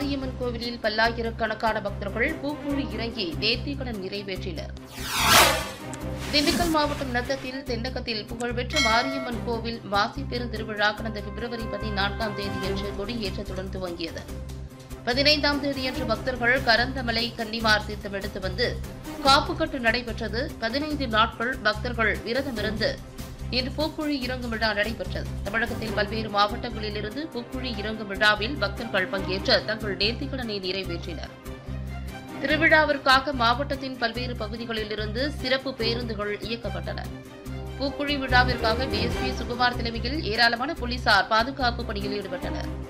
மாரியம்மன் கோவிலில் பல்லாயிரக்கணக்கான பக்தர்கள் பூக்குழி இறங்கி நேர்த்திக்கடன் நிறைவேற்றினர் திண்டுக்கல் மாவட்டம் நத்தத்தில் தென்னகத்தில் புகழ்பெற்ற மாரியம்மன் கோவில் மாசி பெருந்திருவிழா கடந்த பிப்ரவரி பதினான்காம் தேதியன்று கொடியேற்றத்துடன் துவங்கியது பதினைந்தாம் தேதியன்று பக்தர்கள் கரந்தமலை கன்னிமார் தீர்த்தம் எடுத்து வந்து காப்புக்கட்டு நடைபெற்றது பதினைந்து நாட்கள் பக்தர்கள் விரதமிருந்து இன்று பூக்குழி இறங்கும் விழா நடைபெற்றது தமிழகத்தில் பல்வேறு மாவட்டங்களிலிருந்து பூக்குழி இறங்கும் விழாவில் பக்தர்கள் பங்கேற்று தங்கள் நேர்த்திக்கடனை நிறைவேற்றினர் திருவிழாவிற்காக மாவட்டத்தின் பல்வேறு பகுதிகளிலிருந்து சிறப்பு பேருந்துகள் இயக்கப்பட்டன பூக்குழி விழாவிற்காக டிஎஸ்பி சுகுமார் தலைமையில் ஏராளமான போலீசார் பாதுகாப்பு பணியில் ஈடுபட்டனர்